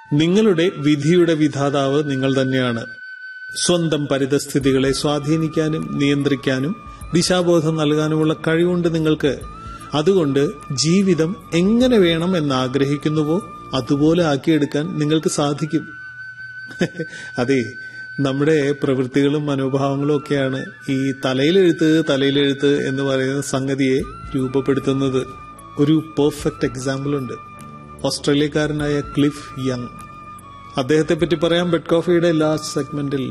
നിങ്ങളുടെ വിധിയുടെ വിധാതാവ് നിങ്ങൾ തന്നെയാണ് സ്വന്തം പരിതസ്ഥിതികളെ സ്വാധീനിക്കാനും നിയന്ത്രിക്കാനും ദിശാബോധം നൽകാനുമുള്ള കഴിവുണ്ട് നിങ്ങൾക്ക് അതുകൊണ്ട് ജീവിതം എങ്ങനെ വേണം എന്ന് ആഗ്രഹിക്കുന്നുവോ അതുപോലെ ആക്കിയെടുക്കാൻ നിങ്ങൾക്ക് സാധിക്കും അതെ നമ്മുടെ പ്രവൃത്തികളും മനോഭാവങ്ങളും ഒക്കെയാണ് ഈ തലയിലെഴുത്ത് തലയിലെഴുത്ത് എന്ന് പറയുന്ന സംഗതിയെ രൂപപ്പെടുത്തുന്നത് ഒരു പെർഫെക്റ്റ് എക്സാമ്പിൾ ഉണ്ട് ഓസ്ട്രേലിയക്കാരനായ ക്ലിഫ് യങ് അദ്ദേഹത്തെ പറ്റി പറയാം ബെഡ് കോഫിയുടെ ലാസ്റ്റ് സെഗ്മെന്റിൽ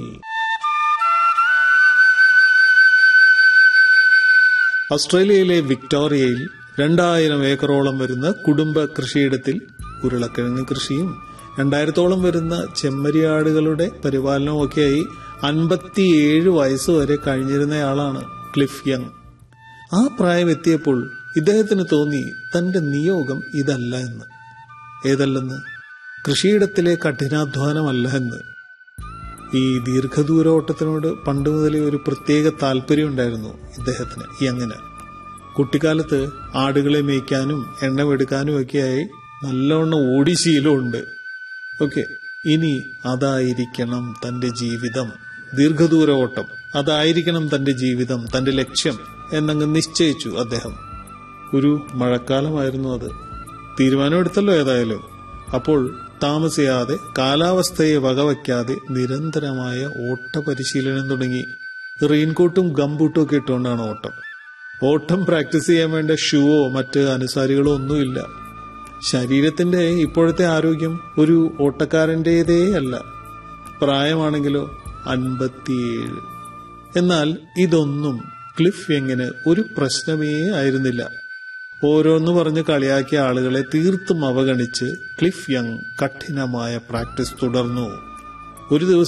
ഓസ്ട്രേലിയയിലെ വിക്ടോറിയയിൽ രണ്ടായിരം ഏക്കറോളം വരുന്ന കുടുംബ കൃഷിയിടത്തിൽ ഉരുളക്കിഴങ്ങ് കൃഷിയും രണ്ടായിരത്തോളം വരുന്ന ചെമ്മരിയാടുകളുടെ പരിപാലനവും ഒക്കെയായി അൻപത്തിയേഴ് വയസ്സ് വരെ കഴിഞ്ഞിരുന്നയാളാണ് ക്ലിഫ് യങ് ആ പ്രായം എത്തിയപ്പോൾ ഇദ്ദേഹത്തിന് തോന്നി തന്റെ നിയോഗം ഇതല്ല എന്ന് ഏതല്ലെന്ന് കൃഷിയിടത്തിലെ കഠിനാധ്വാനമല്ല എന്ന് ഈ ദീർഘദൂര ഓട്ടത്തിനോട് പണ്ട് മുതലേ ഒരു പ്രത്യേക താല്പര്യമുണ്ടായിരുന്നു ഇദ്ദേഹത്തിന് യങ്ങിന് കുട്ടിക്കാലത്ത് ആടുകളെ മേയ്ക്കാനും എണ്ണമെടുക്കാനും ഒക്കെയായി നല്ലവണ്ണം ഓടി ശീലമുണ്ട് ഓക്കെ ഇനി അതായിരിക്കണം തന്റെ ജീവിതം ദീർഘദൂര ഓട്ടം അതായിരിക്കണം തന്റെ ജീവിതം തന്റെ ലക്ഷ്യം എന്നങ്ങ് നിശ്ചയിച്ചു അദ്ദേഹം ഒരു മഴക്കാലമായിരുന്നു അത് തീരുമാനമെടുത്തല്ലോ ഏതായാലും അപ്പോൾ താമസിയാതെ കാലാവസ്ഥയെ വകവയ്ക്കാതെ നിരന്തരമായ ഓട്ട പരിശീലനം തുടങ്ങി റെയിൻകോട്ടും ഗംബൂട്ടും ഒക്കെ ഇട്ടുകൊണ്ടാണ് ഓട്ടം ഓട്ടം പ്രാക്ടീസ് ചെയ്യാൻ വേണ്ട ഷൂവോ മറ്റ് അനുസാരികളോ ഒന്നുമില്ല ശരീരത്തിന്റെ ഇപ്പോഴത്തെ ആരോഗ്യം ഒരു ഓട്ടക്കാരൻ്റെതേ അല്ല പ്രായമാണെങ്കിലോ അൻപത്തിയേഴ് എന്നാൽ ഇതൊന്നും ക്ലിഫ് യങ്ങിന് ഒരു പ്രശ്നമേ ആയിരുന്നില്ല ഓരോന്ന് പറഞ്ഞ് കളിയാക്കിയ ആളുകളെ തീർത്തും അവഗണിച്ച് ക്ലിഫ് യങ് കഠിനമായ പ്രാക്ടീസ് തുടർന്നു ഒരു ദിവസം